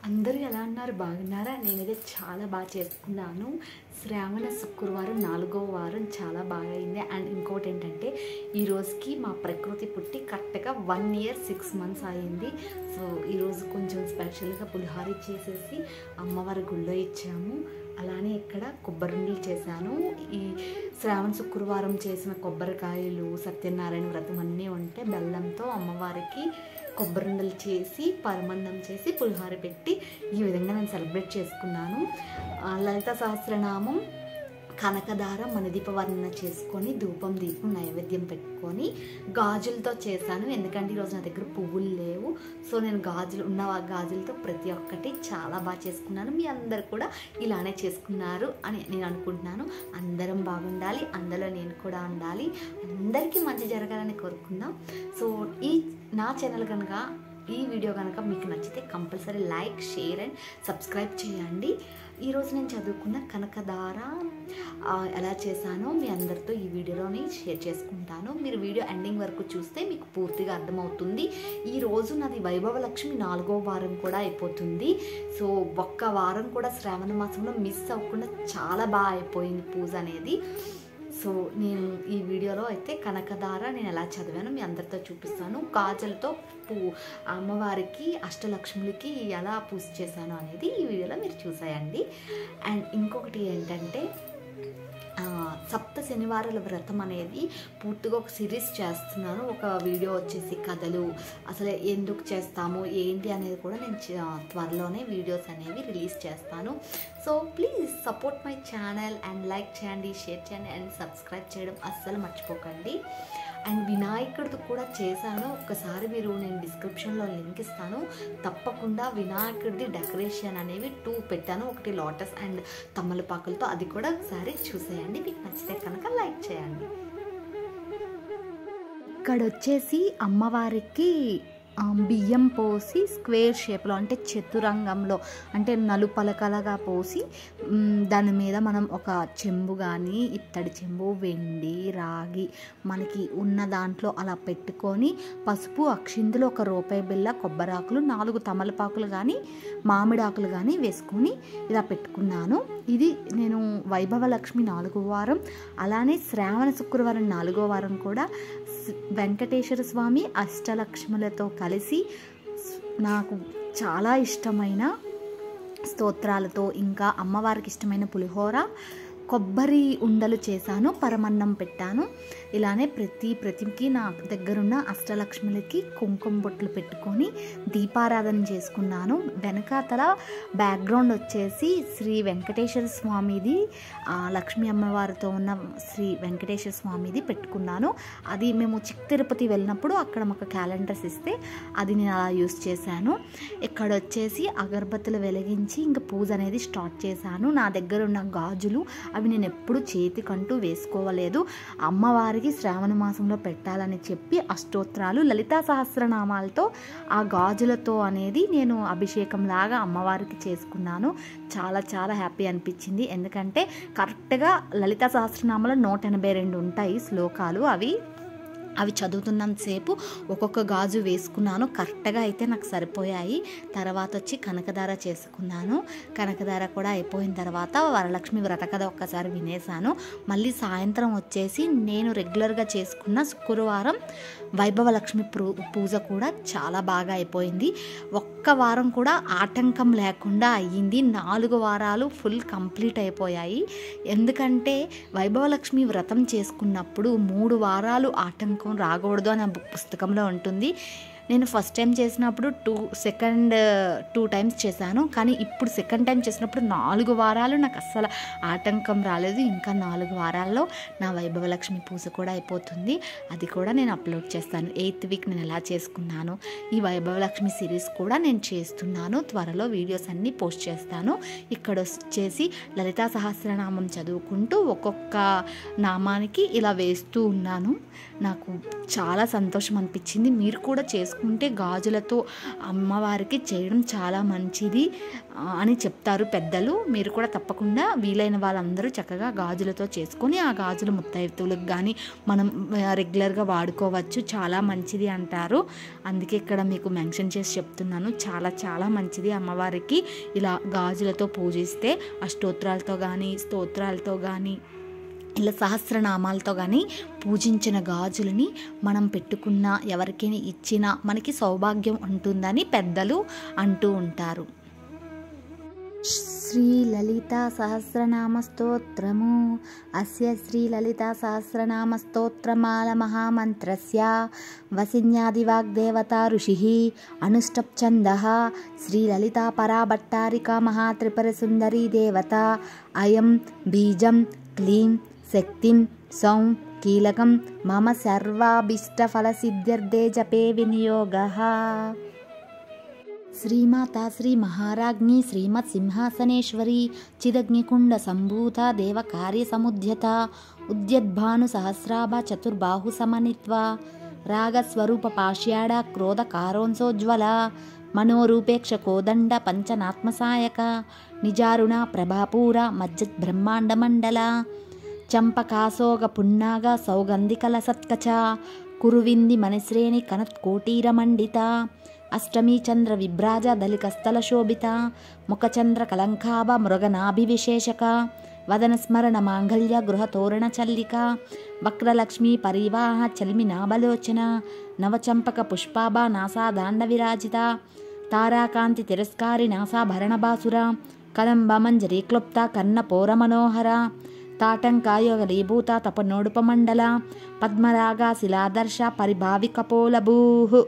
అందరూ ఎలా ఉన్నారు బాగున్నారా నేనైతే చాలా బాగా చేసుకున్నాను శ్రావణ శుక్రవారం నాలుగో వారం చాలా బాగా అయింది అండ్ ఇంకోటి ఏంటంటే ఈ రోజుకి మా ప్రకృతి పుట్టి కరెక్ట్గా వన్ ఇయర్ సిక్స్ మంత్స్ అయింది సో ఈరోజు కొంచెం స్పెషల్గా పులిహార చేసేసి అమ్మవారి గుళ్ళో ఇచ్చాము అలానే ఇక్కడ కొబ్బరిండలు చేశాను ఈ శ్రావణ శుక్రవారం చేసిన కొబ్బరికాయలు సత్యనారాయణ వ్రతం అన్నీ ఉంటే బెల్లంతో అమ్మవారికి కొబ్బరిండలు చేసి పరమన్నం చేసి పులిహోర పెట్టి ఈ విధంగా నేను సెలబ్రేట్ చేసుకున్నాను ఆ, లలిత సహస్రనామం కనకదార మణిదీప వర్ణన చేసుకొని ధూపం దీపం నైవేద్యం పెట్టుకొని గాజులతో చేశాను ఎందుకంటే ఈరోజు నా దగ్గర పువ్వులు లేవు సో నేను గాజులు ఉన్న ఆ గాజులతో ప్రతి ఒక్కటి చాలా బాగా చేసుకున్నాను మీ అందరు కూడా ఇలానే చేసుకున్నారు అని నేను అనుకుంటున్నాను అందరం బాగుండాలి అందులో నేను కూడా ఉండాలి అందరికీ మంచి జరగాలని కోరుకుందాం సో ఈ నా ఛానల్ కనుక ఈ వీడియో కనుక మీకు నచ్చితే compulsory like share and subscribe చేయండి ఈరోజు నేను చదువుకున్న కనకదార ఆ, ఎలా చేశానో మీ అందరితో ఈ వీడియోలోని షేర్ చేసుకుంటాను మీరు వీడియో ఎండింగ్ వరకు చూస్తే మీకు పూర్తిగా అర్థమవుతుంది ఈ రోజు నాది వైభవ లక్ష్మి నాలుగో వారం కూడా అయిపోతుంది సో ఒక్క వారం కూడా శ్రావణ మాసంలో మిస్ అవ్వకుండా చాలా బాగా అయిపోయింది పూజ అనేది సో నేను ఈ వీడియోలో అయితే కనకదార నేను ఎలా చదివానో మీ అందరితో చూపిస్తాను గాజులతో పూ అమ్మవారికి అష్టలక్ష్ములకి ఎలా పూజ చేశాను అనేది ఈ వీడియోలో మీరు చూసాయండి అండ్ ఇంకొకటి ఏంటంటే ఆ, సప్త శనివారాల వ్రతం అనేది పూర్తిగా ఒక సిరీస్ చేస్తున్నాను ఒక వీడియో వచ్చేసి కథలు అసలు ఎందుకు చేస్తాము ఏంటి అనేది కూడా నేను చ- త్వరలోనే వీడియోస్ అనేవి రిలీజ్ చేస్తాను so please support my channel and like చేయండి షేర్ చేయండి అండ్ సబ్స్క్రైబ్ చేయడం అస్సలు మర్చిపోకండి అండ్ వినాయకుడిది కూడా చేశాను ఒక్కసారి మీరు నేను డిస్క్రిప్షన్లో లింక్ ఇస్తాను తప్పకుండా వినాయకుడిది డెకరేషన్ అనేవి టూ పెట్టాను ఒకటి లోటస్ అండ్ తమలపాకులతో అది కూడా ఒకసారి చూసేయండి మీకు నచ్చితే కనుక లైక్ చేయండి ఇక్కడ వచ్చేసి అమ్మవారికి ఆ, బియ్యం పోసి స్క్వేర్ షేప్లో అంటే చతురంగంలో అంటే నలుపలకలుగా పోసి మ్, దాని మీద మనం ఒక చెంబు కానీ ఇత్తడి చెంబు వెండి రాగి మనకి ఉన్న దాంట్లో అలా పెట్టుకొని పసుపు అక్షింతలు ఒక రూపాయి బిళ్ళ కొబ్బరాకులు నాలుగు తమలపాకులు కానీ మామిడాకులు కానీ వేసుకొని ఇలా పెట్టుకున్నాను ఇది నేను వైభవ లక్ష్మి నాలుగో వారం అలానే శ్రావణ శుక్రవారం నాలుగో వారం కూడా స్- వెంకటేశ్వర స్వామి అష్టలక్ష్ములతో కలిసి స్- నాకు చాలా ఇష్టమైన స్తోత్రాలతో ఇంకా అమ్మవారికి ఇష్టమైన పులిహోర కొబ్బరి ఉండలు చేశాను పరమన్నం పెట్టాను ఇలానే ప్రతి ప్రతికి నా దగ్గరున్న అష్టలక్ష్ములకి కుంకుమ బొట్లు పెట్టుకొని దీపారాధన చేసుకున్నాను వెనకాతల బ్యాక్గ్రౌండ్ వచ్చేసి శ్రీ వెంకటేశ్వర స్వామిది ఆ, లక్ష్మీ అమ్మవారితో ఉన్న శ్రీ వెంకటేశ్వర స్వామిది పెట్టుకున్నాను అది మేము చిక్ తిరుపతి వెళ్ళినప్పుడు అక్కడ మాకు క్యాలెండర్స్ ఇస్తే అది నేను అలా యూస్ చేశాను ఇక్కడ వచ్చేసి అగరబత్తులు వెలిగించి ఇంకా పూజ అనేది స్టార్ట్ చేశాను నా దగ్గర ఉన్న గాజులు అవి నేను ఎప్పుడు చేతికంటూ వేసుకోవలేదు అమ్మవారికి శ్రావణ మాసంలో పెట్టాలని చెప్పి అష్టోత్తరాలు లలితా సహస్రనామాలతో ఆ గాజులతో అనేది నేను అభిషేకం లాగా అమ్మవారికి చేసుకున్నాను చాలా చాలా హ్యాపీ అనిపించింది ఎందుకంటే కరెక్ట్గా లలితా సహస్రనామాలో నూట ఎనభై రెండు ఉంటాయి శ్లోకాలు అవి అవి చదువుతున్నంతసేపు ఒక్కొక్క గాజు వేసుకున్నాను కరెక్ట్గా అయితే నాకు సరిపోయాయి తర్వాత వచ్చి కనకదార చేసుకున్నాను కనకదార కూడా అయిపోయిన తర్వాత వరలక్ష్మి వ్రత కథ ఒక్కసారి వినేశాను మళ్ళీ సాయంత్రం వచ్చేసి నేను రెగ్యులర్గా చేసుకున్న శుక్రవారం వైభవ లక్ష్మి ప్రూ పూజ కూడా చాలా బాగా అయిపోయింది ఒక్క వారం కూడా ఆటంకం లేకుండా అయ్యింది నాలుగు వారాలు ఫుల్ కంప్లీట్ అయిపోయాయి ఎందుకంటే వైభవలక్ష్మి వ్రతం చేసుకున్నప్పుడు మూడు వారాలు ఆటంకం రాకూడదు అనే బు- పుస్తకంలో ఉంటుంది నేను ఫస్ట్ టైం చేసినప్పుడు టూ సెకండ్ టూ టైమ్స్ చేశాను కానీ ఇప్పుడు సెకండ్ టైం చేసినప్పుడు నాలుగు వారాలు నాకు అస్సలు ఆటంకం రాలేదు ఇంకా నాలుగు వారాల్లో నా వైభవలక్ష్మి పూజ కూడా అయిపోతుంది అది కూడా నేను అప్లోడ్ చేస్తాను ఎయిత్ వీక్ నేను ఎలా చేసుకున్నాను ఈ వైభవలక్ష్మి సిరీస్ కూడా నేను చేస్తున్నాను త్వరలో వీడియోస్ అన్నీ పోస్ట్ చేస్తాను ఇక్కడ వచ్చేసి లలితా సహస్రనామం చదువుకుంటూ ఒక్కొక్క నామానికి ఇలా వేస్తూ ఉన్నాను నాకు చాలా సంతోషం అనిపించింది మీరు కూడా చేసుకుంటారు చేసుకుంటే గాజులతో అమ్మవారికి చేయడం చాలా మంచిది ఆ, అని చెప్తారు పెద్దలు మీరు కూడా తప్పకుండా వీలైన వాళ్ళందరూ చక్కగా గాజులతో చేసుకొని ఆ గాజులు ముత్తైతులకు కానీ మనం ఆ, రెగ్యులర్గా వాడుకోవచ్చు చాలా మంచిది అంటారు అందుకే ఇక్కడ మీకు మెన్షన్ చేసి చెప్తున్నాను చాలా చాలా మంచిది అమ్మవారికి ఇలా గాజులతో పూజిస్తే అష్టోత్తరాలతో కానీ స్తోత్రాలతో కానీ ఇలా సహస్రనామాలతో కానీ పూజించిన గాజులని మనం పెట్టుకున్న ఎవరికైనా ఇచ్చినా మనకి సౌభాగ్యం ఉంటుందని పెద్దలు అంటూ ఉంటారు శ్రీ లలిత సహస్రనామ స్తోత్రము అస్య శ్రీ లలిత సహస్రనామ స్తోత్రమాల మహామంత్రస్య వసిన్యాదివాగ్దేవత ఋషి అనుష్టప్ఛంద శ్రీ లలిత పరాభట్టారిక మహాత్రిపురసుందరీ దేవత అయం బీజం క్లీం శక్తిం సౌం కీలకం మమ సర్వాభీష్టఫలసిద్ధ్యర్థే జపే వినియోగः శ్రీమాత శ్రీ మహారాజ్ఞి శ్రీమత్ సింహాసనేశ్వరి చిదగ్నికుండ సంభూత దేవ కార్య సముద్యత ఉద్యద్భాను సహస్రాభ చతుర్బాహు సమన్విత్వ రాగస్వరూప పాష్యాడ క్రోధ కారోంసోజ్వల మనోరూపేక్ష కోదండ పంచనాత్మసాయక నిజారుణ ప్రభాపూర మజ్జత్ బ్రహ్మాండ మండల చంపకాసోగ పున్నాగ సౌగంధికల సత్కచ కురువింది మణిశ్రేణి కనత్ కోటీర మండిత అష్టమీ చంద్ర విభ్రాజ దళికస్థల శోభిత ముఖచంద్ర కలంకాభ మృగనాభివిశేషక వదన స్మరణ మాంగళ్య గృహ తోరణ చల్లిక వక్రలక్ష్మీ పరివాహ చల్మి నాబలోచన నవచంపక పుష్పాభ నాసాదాండ విరాజిత తారాకాంతి తిరస్కారి నాసాభరణబాసుర కలంబ మంజరి క్లుప్త కన్న పౌర మనోహర తాటంకాయోగలీభూత తపనోడుపమండల పద్మరాగా శిలాదర్శ పరిభావికపోలభూః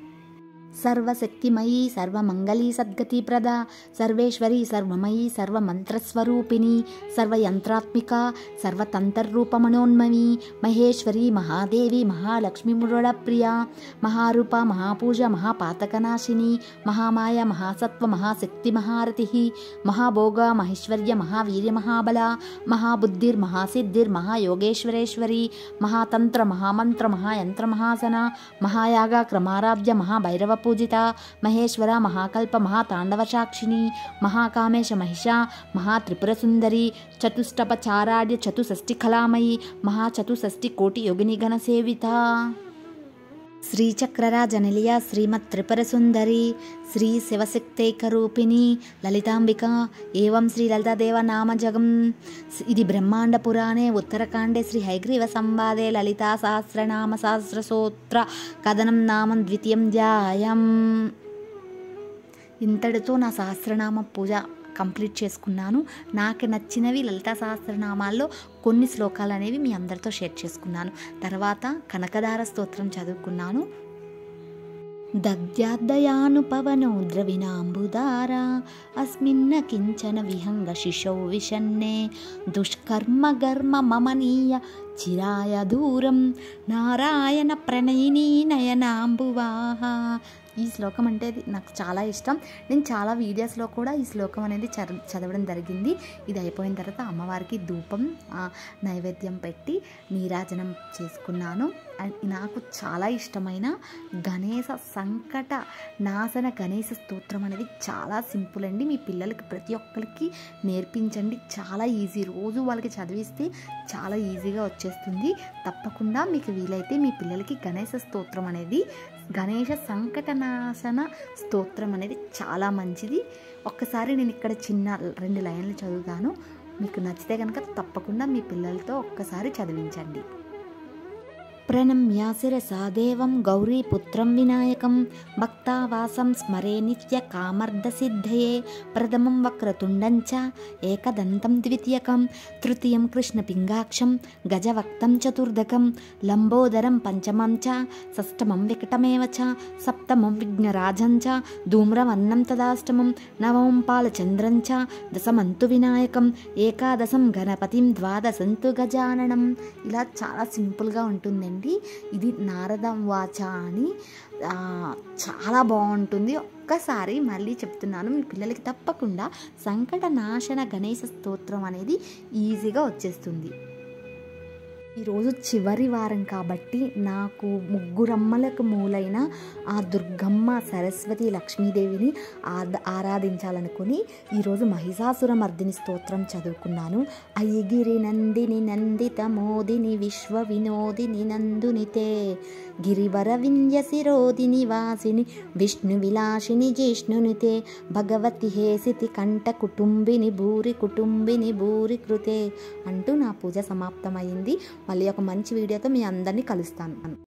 సర్వశక్తిమయీ సర్వమంగళీ సద్గతిప్రద సర్వేశ్వరి సర్వమయీ సర్వమంత్రస్వరూపిణి సర్వయంత్రాత్మిక సర్వతంతర్రూపమనోన్మవి మహేశ్వరి మహాదేవి మహాలక్ష్మి మృడప్రియ మహారూప మహాపూజ మహాపాతకనాశిని మహామాయ మహాసత్వ మహాశక్తి మహారతి మహాభోగ మహేశ్వర్య మహావీర్య మహాబల మహాబుద్ధిర్ మహాసిద్ధిర్ మహాయోగేశ్వరేశ్వరి మహాతంత్ర మహామంత్ర మహాయంత్ర మహాసన మహాయాగ క్రమారాధ్య మహాభైరవ పూజిత మహేశ్వర మహాకల్ప మహాతాండవసాక్షిణి మహాకామేశ మహిష మహాత్రిపురసుందరి చతుష్టపచారాడ్య చతుషష్టి కళామయి మహాచతుషష్టి కోటి యోగిని గణ సేవిత శ్రీచక్రరాజనిలయ శ్రీమత్ త్రిపుర సుందరి శ్రీ శివశక్తైకరూపిణి లలితాంబిక ఏవం శ్రీ లలితాదేవ నామజగం ఇది బ్రహ్మాండ పురాణే ఉత్తరకాండే శ్రీ హైగ్రీవ సంవాదే లలితా సహస్రనామ సహస్రసూత్ర కథనం నామం ద్వితీయం ధ్యాయం ఇంతటితో నా సహస్రనామ పూజ కంప్లీట్ చేసుకున్నాను నాకు నచ్చినవి లలితా సహస్రనామాల్లో కొన్ని శ్లోకాలు అనేవి మీ అందరితో షేర్ చేసుకున్నాను తర్వాత కనకదార స్తోత్రం చదువుకున్నాను దద్యాద్దయానుపవనో ద్రవిణాంబుదార అస్మిన్న కించన విహంగ శిశౌ విషన్నే దుష్కర్మ గర్మ మమనీయ చిరాయ దూరం నారాయణ ప్రణయిని నయనాంబువాహ ఈ శ్లోకం అంటే అది నాకు చాలా ఇష్టం నేను చాలా వీడియోస్లో కూడా ఈ శ్లోకం అనేది చర చదవడం జరిగింది ఇది అయిపోయిన తర్వాత అమ్మవారికి ధూపం ఆ, నైవేద్యం పెట్టి నీరాజనం చేసుకున్నాను అండ్ నాకు చాలా ఇష్టమైన గణేశ సంకట నాశన గణేశ స్తోత్రం అనేది చాలా సింపుల్ అండి మీ పిల్లలకి ప్రతి ఒక్కరికి నేర్పించండి చాలా ఈజీ రోజు వాళ్ళకి చదివిస్తే చాలా ఈజీగా వచ్చేస్తుంది తప్పకుండా మీకు వీలైతే మీ పిల్లలకి గణేశ స్తోత్రం అనేది గణేష సంకటనాశన స్తోత్రం అనేది చాలా మంచిది ఒక్కసారి నేను ఇక్కడ చిన్న రెండు లైన్లు చదువుతాను మీకు నచ్చితే కనుక తప్పకుండా మీ పిల్లలతో ఒక్కసారి చదివించండి ప్రణమ్య శిరసా దేవం గౌరీపుత్రం వినాయకం భక్తావాసం స్మరే నిత్య కామర్ధ సిద్ధయే ప్రథమం వక్రతుండం చ ఏకదంతం ద్వితీయకం తృతీయం కృష్ణపింగాక్షం గజవక్తం చతుర్దకం లంబోదరం పంచమం చ షష్టమం వికటమేవ చ సప్తమం విఘ్నరాజం చ ధూమ్రవన్నం తదాష్టమం నవమం పాలచంద్రం చ దశమంతు వినాయకం ఏకాదశం గణపతిం ద్వాదశంతు గజాననం ఇలా చాలా సింపుల్గా ఉంటుందండి ఇది నారదం వాచ అని ఆ, చాలా బాగుంటుంది ఒక్కసారి మళ్ళీ చెప్తున్నాను మీ పిల్లలకి తప్పకుండా సంకట నాశన గణేశ స్తోత్రం అనేది ఈజీగా వచ్చేస్తుంది ఈరోజు చివరి వారం కాబట్టి నాకు ముగ్గురమ్మలకు మూలైన ఆ దుర్గమ్మ సరస్వతి లక్ష్మీదేవిని ఆద ఆరాధించాలనుకుని ఈరోజు మహిషాసుర మర్దిని స్తోత్రం చదువుకున్నాను అయ్యగిరి నందిని నందిత మోదిని విశ్వ వినోదిని నందునితే గిరివర వింధ్య శిరోదిని వాసిని విష్ణు విలాసిని జిష్ణునితే భగవతి హేసితి కంఠ కుటుంబిని భూరి కుటుంబిని భూరి కృతే అంటూ నా పూజ సమాప్తమైంది మళ్ళీ ఒక మంచి వీడియోతో మీ అందరినీ కలుస్తాను